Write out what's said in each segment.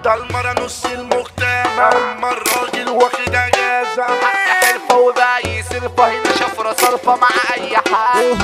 ده المرة نص المجتمع اما الراجل واخد اجازة حرفة وبقى يصرفة هنا شفرة صرفة مع أي حد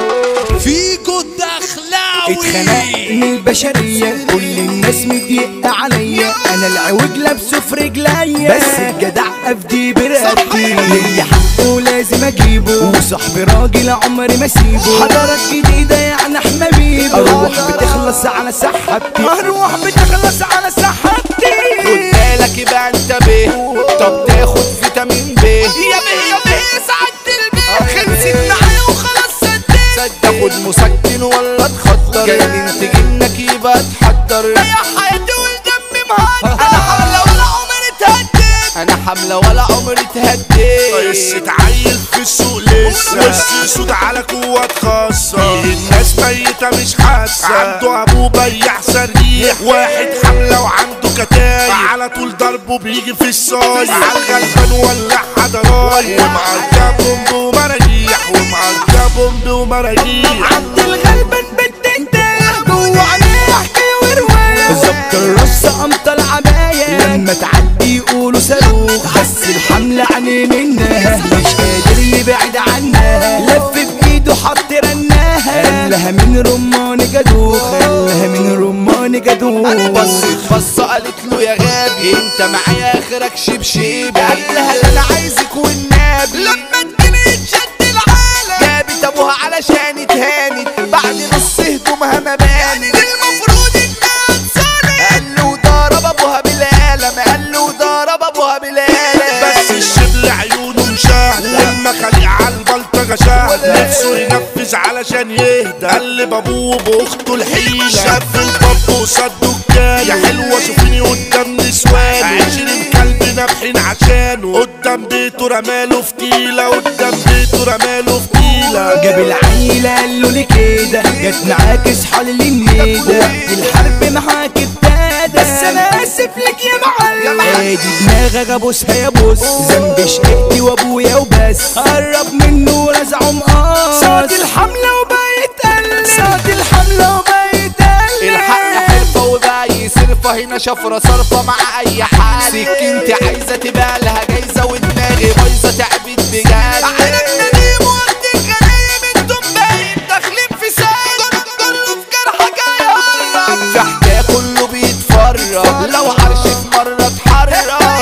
فيكو الدخلاوي اتخنقت من البشرية كل الناس مضيقة عليا انا العوج لابسه في رجليا بس الجدع افدي برقبتي ليا حقه لازم اجيبه وصاحبي راجل عمري ما اسيبه حضارات جديدة يعني احنا بيبه اروح بتخلص على سحبتي اروح بتخلص على سحبتي خد بالك يبقى انت بيه طب تاخد فيتامين ب يا بيه يا بيه سعدت البيه خلصت معايا وخلاص صدقت تاخد مسكن ولا تخدر جاي تجنك يبقى تحضر يا حياتي والدم مهدر انا حملة ولا عمري اتهديت انا حملة ولا عمري اتهديت قصة عيل في السوق لسه وش سود على قوة خاصة الناس ميتة مش حاسة عنده ابوه بياع سريح واحد حملة وعنده كتايب على طول ضربه بيجي في الصايع عالغلبان ولع حضرايب ومعركة بومب ومراجيح ومعركة بومب ومراجيح عبد الغلبان بتنتهي جوه عينيه حكايه وروايه ظبط الرص قمطة العباية لما تعدي يقولوا صاروخ بس الحملة عينيه منها مش قادر يبعد عنها لف بايده حط رناها قال لها من رمان جدوخ قال لها من رمان جدوخ بصت بصة قالت له يا غابي انت معايا اخرك شبشيبي قال لها ده انا عايزك والنبي لما تجيني تشد العالم جابت ابوها علشان اتهانت بعد نص هدومها ما بانت المفروض انها تصالح قال له ضرب ابوها بالقلم قال له ضرب ابوها بالقلم بس الشبل عيونه مشاهدة والمخاليق على البلطجة شاهدة نفسه ينفذ علشان يهدى قلب ابوه باخته الحيلة شاف الباب وصده الجاي يا حلوة شوفيني قدام نسوانه عشرين كلب نابحين عشانه قدام بيته رماله فتيلة قدام بيته رماله فتيلة جاب العيلة قال له ليه كده جت معاك اصحى لي النيدة وقت الحرب معاك ابتدى بس انا اسف لك يا معلم ادي دماغك ابوسها يا بوس ذنب شقتي وابويا وبس قرب منه ورزعه مقاص صاد الحملة وبقيت قلب صاد الحملة وبقيت قلب الحق حرفة وبقى يصرفة هنا شفرة صرفة مع أي حد سكنتي عايزة تبقى لها جايزة ودماغي بايظة تعبت بجد عينك نديم وقت الغنايم انتم باين داخلين في ساق كله في جرحك هيهرب في حكاية كله بيتفرج لو عرش في مرة اتحرك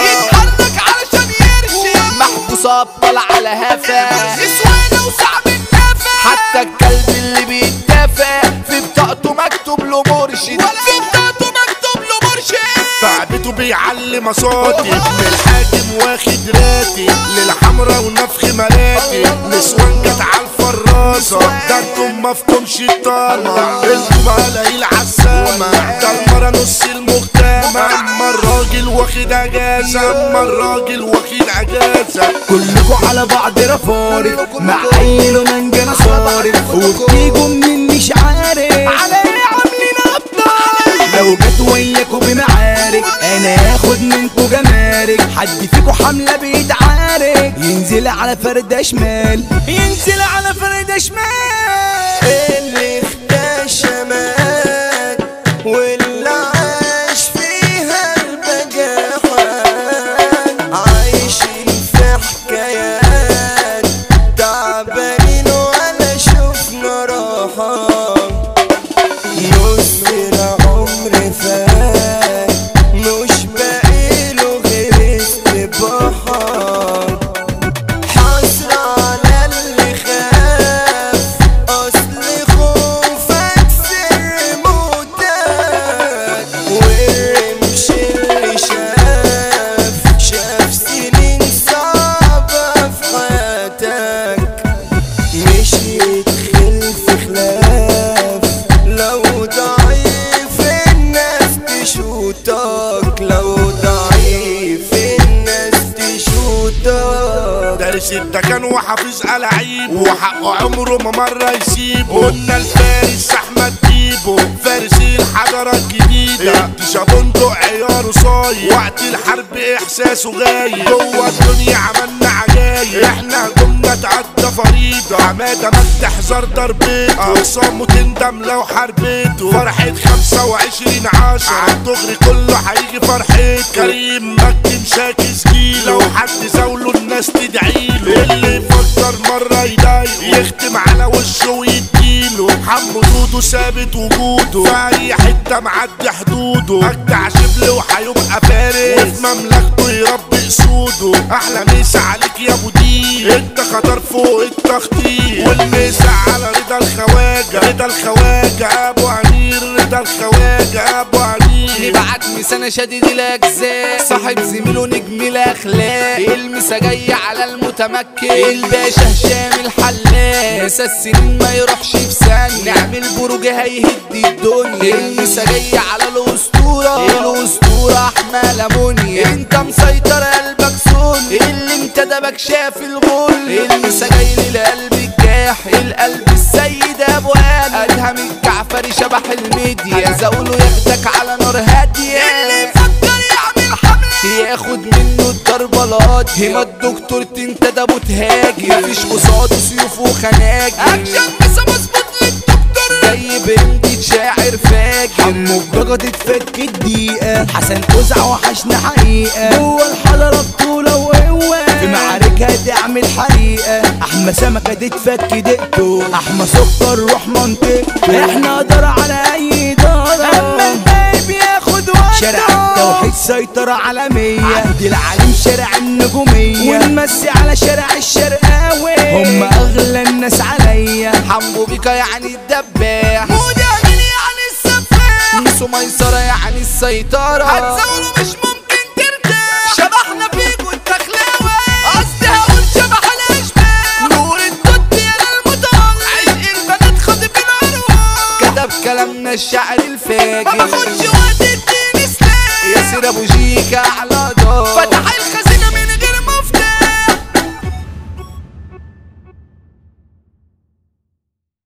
يتحرك علشان يرشي محبوس أبطال على هفا نسوانة وصعب النفس حتى الكلب اللي بيتدافع في بطاقته مكتوب له مرشد في بطاقته مكتوب له مرشد فعبته بيعلم مصاتي ابن الحاكم واخد راتي للحمرا ونفخ مراتي نسوان جت على الفراسة ده انتم مفهومش الطامة انتم قليل عالسامة ده المرة نص المجتمع اما الراجل واخد اجازة اما الراجل واخد اجازة كلكوا على بعض رفارف مع عيل ومنجنة صارف وبتيجوا منين مش عارف على ايه عاملين ابطال لو جت وياكوا بمعارك انا هاخد منكوا جمارك حد فيكوا حملة بيتعارك ينزل على فردة شمال ينزل على فردة شمال اللي اختشى مات واللي عاش فيها البجاحات عايشين في حكايات تعبانين ولا شفنا راحة نص العمر فات مش باقيله غير استباحات حسرة على اللي خاف أصل خوفك سر موتك والرمش اللي شاف شاف سنين صعبة في حياتك مش يدخل في خلاف لو ضعيف الناس تشوتك لو ضعيف الناس تشوتك دارس الدكان وحافظ ألعيب وحقه عمره ما مرة يسيبه قلنا الفارس أحمد ديبو فارس الحضارة الجديدة انتشا بندق عياره صار طاير وقت الحرب احساسه غايب جوه الدنيا عملنا عجايب احنا هجومنا تعدى فريضة عمادة ما تحذر ضربته اقسامه تندم لو حربته فرحة خمسة وعشرين عشرة عالدغري كله هيجي فرحته كريم مكي مشاكي سجيله لو حد زاوله الناس تدعيله اللي يفكر مرة يضايقه يختم على وشه ويديله حمو دودو ثابت وجوده في اي حتة معدي حدوده اجدع شبل وهيبقى فارس وفي مملكته يربي اسوده احلى مسا عليك يا ابو دين انت خطر فوق التخطيط والمسا على رضا الخواجة رضا الخواجة ابو امير رضا الخواجة ابو امير نبعت مسانة شديد الاجزاء صاحب زميله نجم الاخلاق المسا جاي على المتمكن الباشا هشام الحلاق مسا السنين ما يروحش في ثانية نعمل بروج هيهد الدنيا المسا جاي على الاسطورة الاسطورة احمى لمونيا انت مسيطر قلبك سن اللي انت دبك شاف الغل المسا جاي للقلب الجاح القلب السيد ابو ادم ادهم الجعفري شبح الميديا زاوله ياخدك على نار هاديه اللي يفكر يعمل حمله ياخد منه الضربه لاضيه هما الدكتور انت ده ابو تهاجي مفيش قصاده سيوف وخناجر اكشن بس مظبوط للدكتور جاي بندي شاعر فاجر حمو بجد تفك الدقيقة حسن قزع وحشنا حقيقة جوه الحضرة بطولة وقوة في معاركها تعمل حريقة أحمى سمكة دي تفك دقته أحمى سكر روح منطقته احنا قدر على أي إدارة أما الباقي بياخد وقته شارع التوحيد سيطرة عالمية عبد العليم شارع النجومية ونمسي على شارع الشرقاوي هم أغلى الناس عليا حمو بيكا يعني الدباح مداهن يعني السفاح نيسو ميسرة يعني السيطرة هتزاوله مش ممكن ترتاح شبحنا فيك وانت خلاوة قصدي هقول شبح الاشباح نور الدود يا للمطار عشق البنات خاطف الارواح كتب كلامنا الشعر الفاجر ما باخدش وقت اديني سلاح ياسر ابو جيكا على